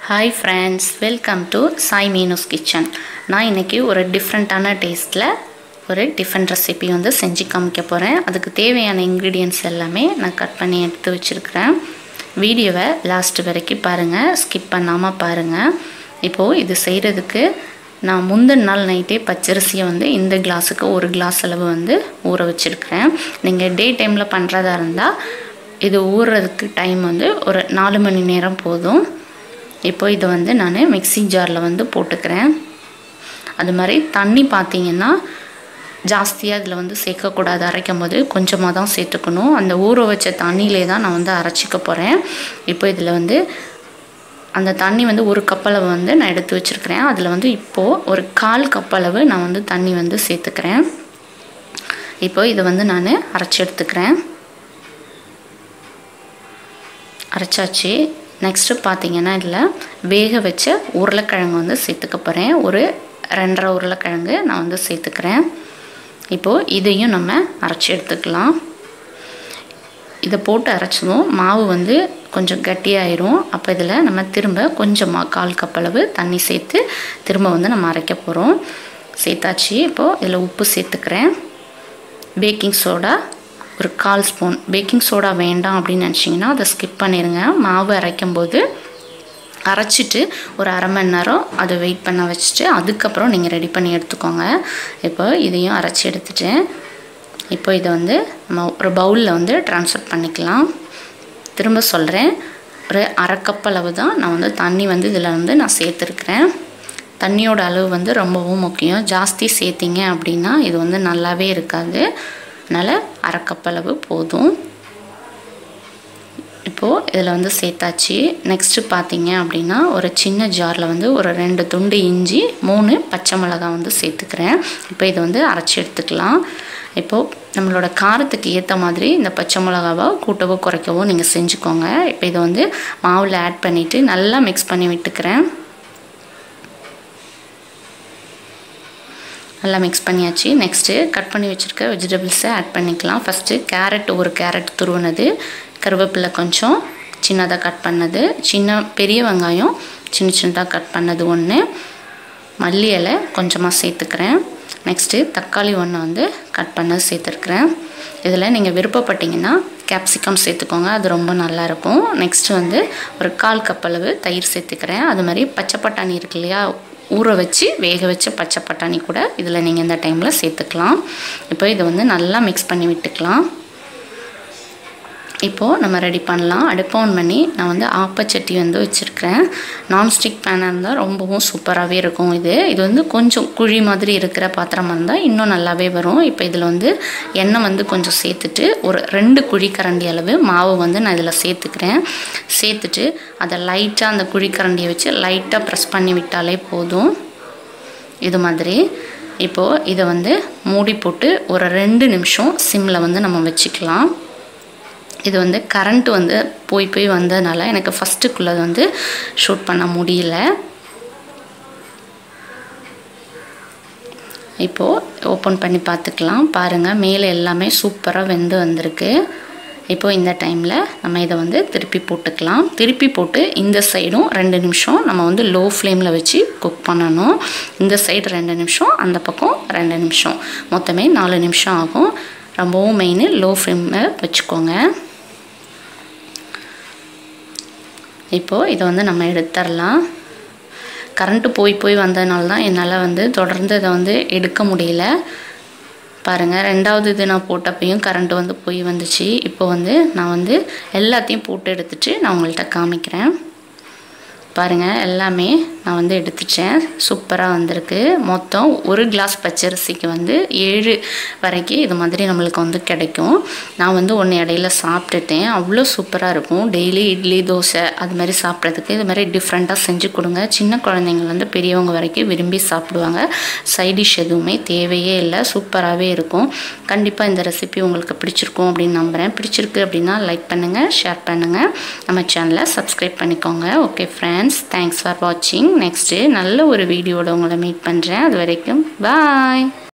hi friends welcome to Sai Meenu's kitchen நான் இன்றைக்கி ஒரு டிஃப்ரெண்ட்டான டேஸ்ட்டில் ஒரு டிஃப்ரெண்ட் ரெசிபி வந்து செஞ்சு காமிக்க போகிறேன் அதுக்கு தேவையான இன்க்ரீடியன்ட்ஸ் எல்லாமே நான் கட் பண்ணி எடுத்து வச்சுருக்கிறேன் வீடியோவை லாஸ்ட் வரைக்கும் பாருங்கள் ஸ்கிப் பண்ணாமல் பாருங்கள் இப்போது இது செய்கிறதுக்கு நான் முந்தின நாள் நைட்டே பச்சரிசியை வந்து இந்த கிளாஸுக்கு ஒரு கிளாஸ் அளவு வந்து ஊற வச்சுருக்கிறேன் நீங்கள் டே டைமில் பண்ணுறதா இருந்தால் இது ஊறுறதுக்கு டைம் வந்து ஒரு நாலு மணி நேரம் போதும் இப்போ இதை வந்து நான் மிக்ஸி ஜாரில் வந்து போட்டுக்கிறேன் அது மாதிரி தண்ணி பார்த்தீங்கன்னா ஜாஸ்தியாக இதில் வந்து சேர்க்கக்கூடாது அரைக்கும் போது கொஞ்சமாக தான் சேர்த்துக்கணும் அந்த ஊற வச்ச தண்ணியிலே தான் நான் வந்து அரைச்சிக்க போகிறேன் இப்போ இதில் வந்து அந்த தண்ணி வந்து ஒரு கப்பளவு வந்து நான் எடுத்து வச்சுருக்கிறேன் அதில் வந்து இப்போது ஒரு கால் கப்பளவு நான் வந்து தண்ணி வந்து சேர்த்துக்கிறேன் இப்போ இதை வந்து நான் அரைச்சி எடுத்துக்கிறேன் அரைச்சாச்சு நெக்ஸ்ட்டு பார்த்தீங்கன்னா இதில் வேக வச்ச உருளைக்கிழங்கு வந்து சேர்த்துக்க போகிறேன் ஒரு ரெண்டரை உருளைக்கிழங்கு நான் வந்து சேர்த்துக்கிறேன் இப்போது இதையும் நம்ம அரைச்சி எடுத்துக்கலாம் இதை போட்டு அரைச்சதும் மாவு வந்து கொஞ்சம் கட்டியாயிரும் அப்போ இதில் நம்ம திரும்ப கொஞ்சமாக கால் கப்பளவு தண்ணி சேர்த்து திரும்ப வந்து நம்ம அரைக்க போகிறோம் சேர்த்தாச்சு இப்போது இதில் உப்பு சேர்த்துக்கிறேன் பேக்கிங் சோடா ஒரு கால் ஸ்பூன் பேக்கிங் சோடா வேண்டாம் அப்படின்னு நினச்சிங்கன்னா அதை ஸ்கிப் பண்ணிடுங்க மாவு அரைக்கும் போது அரைச்சிட்டு ஒரு அரை மணி நேரம் அதை வெயிட் பண்ண வச்சுட்டு அதுக்கப்புறம் நீங்கள் ரெடி பண்ணி எடுத்துக்கோங்க இப்போ இதையும் அரைச்சி எடுத்துட்டேன் இப்போ இதை வந்து நம்ம ஒரு பவுலில் வந்து ட்ரான்ஸ்ஃபர் பண்ணிக்கலாம் திரும்ப சொல்கிறேன் ஒரு அரை கப் அளவு தான் நான் வந்து தண்ணி வந்து இதில் வந்து நான் சேர்த்துருக்குறேன் தண்ணியோட அளவு வந்து ரொம்பவும் முக்கியம் ஜாஸ்தி சேர்த்திங்க அப்படின்னா இது வந்து நல்லாவே இருக்காது அதனால் அரை கப் அளவு போதும் இப்போது இதில் வந்து சேர்த்தாச்சு நெக்ஸ்ட்டு பார்த்தீங்க அப்படின்னா ஒரு சின்ன ஜாரில் வந்து ஒரு ரெண்டு துண்டு இஞ்சி மூணு பச்சை மிளகாய் வந்து சேர்த்துக்கிறேன் இப்போ இதை வந்து அரைச்சி எடுத்துக்கலாம் இப்போது நம்மளோட காரத்துக்கு ஏற்ற மாதிரி இந்த பச்சை மிளகாவை கூட்டவோ குறைக்கவோ நீங்கள் செஞ்சுக்கோங்க இப்போ இதை வந்து மாவில் ஆட் பண்ணிவிட்டு நல்லா மிக்ஸ் பண்ணி விட்டுக்கிறேன் நல்லா மிக்ஸ் பண்ணியாச்சு நெக்ஸ்ட்டு கட் பண்ணி வச்சுருக்க வெஜிடபிள்ஸை ஆட் பண்ணிக்கலாம் ஃபஸ்ட்டு கேரட் ஒரு கேரட் துருவினது கருவேப்பிலை கொஞ்சம் சின்னதாக கட் பண்ணது சின்ன பெரிய வெங்காயம் சின்ன சின்னதாக கட் பண்ணது ஒன்று மல்லி இலை கொஞ்சமாக சேர்த்துக்கிறேன் நெக்ஸ்ட்டு தக்காளி ஒன்று வந்து கட் பண்ண சேர்த்துருக்குறேன் இதில் நீங்கள் விருப்பப்பட்டீங்கன்னா கேப்சிகம் சேர்த்துக்கோங்க அது ரொம்ப நல்லாயிருக்கும் நெக்ஸ்ட்டு வந்து ஒரு கால் கப் அளவு தயிர் சேர்த்துக்கிறேன் அது மாதிரி பச்சை பட்டாணி இருக்கு இல்லையா ஊற வச்சு வேக வச்ச பச்சை பட்டாணி கூட இதில் நீங்கள் இந்த டைமில் சேர்த்துக்கலாம் இப்போ இதை வந்து நல்லா மிக்ஸ் பண்ணி விட்டுக்கலாம் இப்போது நம்ம ரெடி பண்ணலாம் அடுப்பு ஆன் பண்ணி நான் வந்து ஆப்பச்சட்டி வந்து வச்சுருக்கிறேன் நான்ஸ்டிக் பேனாக இருந்தால் ரொம்பவும் சூப்பராகவே இருக்கும் இது இது வந்து கொஞ்சம் குழி மாதிரி இருக்கிற பாத்திரமாக இருந்தால் இன்னும் நல்லாவே வரும் இப்போ இதில் வந்து எண்ணெய் வந்து கொஞ்சம் சேர்த்துட்டு ஒரு ரெண்டு குழி கரண்டி அளவு மாவு வந்து நான் இதில் சேர்த்துக்கிறேன் சேர்த்துட்டு அதை லைட்டாக அந்த குழி கரண்டியை வச்சு லைட்டாக ப்ரெஸ் பண்ணி விட்டாலே போதும் இது மாதிரி இப்போது இதை வந்து மூடி போட்டு ஒரு ரெண்டு நிமிஷம் சிம்மில் வந்து நம்ம வச்சுக்கலாம் இது வந்து கரண்ட் வந்து போய் போய் வந்ததுனால எனக்கு ஃபஸ்ட்டுக்குள்ளே வந்து ஷூட் பண்ண முடியல இப்போது ஓப்பன் பண்ணி பார்த்துக்கலாம் பாருங்கள் மேலே எல்லாமே சூப்பராக வெந்து வந்திருக்கு இப்போது இந்த டைமில் நம்ம இதை வந்து திருப்பி போட்டுக்கலாம் திருப்பி போட்டு இந்த சைடும் ரெண்டு நிமிஷம் நம்ம வந்து லோ ஃப்ளேமில் வச்சு குக் பண்ணணும் இந்த சைடு ரெண்டு நிமிஷம் அந்த பக்கம் ரெண்டு நிமிஷம் மொத்தமே நாலு நிமிஷம் ஆகும் ரொம்பவும் மெயின் லோ ஃப்ளேமில் வச்சுக்கோங்க இப்போது இதை வந்து நம்ம எடுத்துடலாம் கரண்ட்டு போய் போய் வந்ததுனால தான் என்னால் வந்து தொடர்ந்து இதை வந்து எடுக்க முடியல பாருங்கள் ரெண்டாவது இது நான் போட்டப்பையும் கரண்ட்டு வந்து போய் வந்துச்சு இப்போ வந்து நான் வந்து எல்லாத்தையும் போட்டு எடுத்துகிட்டு நான் உங்கள்கிட்ட காமிக்கிறேன் பாருங்கள் எல்லாமே நான் வந்து எடுத்துட்டேன் சூப்பராக வந்திருக்கு மொத்தம் ஒரு கிளாஸ் பச்சரிசிக்கு வந்து ஏழு வரைக்கும் இது மாதிரி நம்மளுக்கு வந்து கிடைக்கும் நான் வந்து ஒன்று இடையில சாப்பிட்டுட்டேன் அவ்வளோ சூப்பராக இருக்கும் டெய்லி இட்லி தோசை அது மாதிரி சாப்பிட்றதுக்கு இது மாதிரி டிஃப்ரெண்ட்டாக செஞ்சு கொடுங்க சின்ன குழந்தைங்க வந்து பெரியவங்க வரைக்கும் விரும்பி சாப்பிடுவாங்க சைடிஷ் எதுவுமே தேவையே இல்லை சூப்பராகவே இருக்கும் கண்டிப்பாக இந்த ரெசிபி உங்களுக்கு பிடிச்சிருக்கும் அப்படின்னு நம்புகிறேன் பிடிச்சிருக்கு அப்படின்னா லைக் பண்ணுங்கள் ஷேர் பண்ணுங்கள் நம்ம சேனலை சப்ஸ்கிரைப் பண்ணிக்கோங்க ஓகே ஃப்ரெண்ட்ஸ் தேங்க்ஸ் ஃபார் வாட்சிங் நெக்ஸ்ட்டு நல்ல ஒரு வீடியோட உங்களை மீட் பண்ணுறேன் அது வரைக்கும் பாய்